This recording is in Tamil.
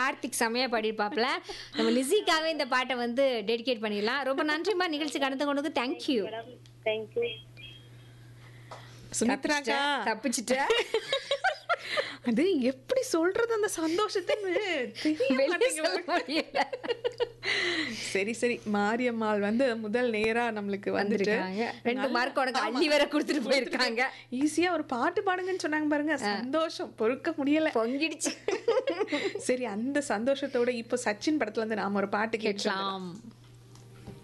கார்த்திக் செமையா பாடியிருப்பாப்ல நம்ம லிசிக்காகவே இந்த பாட்டை வந்து டெடிகேட் பண்ணிடலாம் ரொம்ப நன்றிமா நிகழ்ச்சி கடந்து கொண்டு தேங்க்யூ மேடம் தேங்க்யூ சுமித்ராக்கா தப்பிச்சிட்ட அது எப்படி சொல்றது அந்த சந்தோஷத்துன்னு தெரிய வெளிய மாட்டேங்குது. சொல்ல முடியல சரி சரி மாரியம்மாள் வந்து முதல் நேரா நம்மளுக்கு வந்துட்டு வந்திருக்காங்க ரெண்டு மார்க் உனக்கு அள்ளி வேற கொடுத்துட்டு போயிருக்காங்க ஈஸியா ஒரு பாட்டு பாடுங்கன்னு சொன்னாங்க பாருங்க சந்தோஷம் பொறுக்க முடியல பொங்கிடுச்சு சரி அந்த சந்தோஷத்தோட இப்போ சச்சின் படத்துல இருந்து நாம ஒரு பாட்டு கேட்கலாம் கேட்கலாம்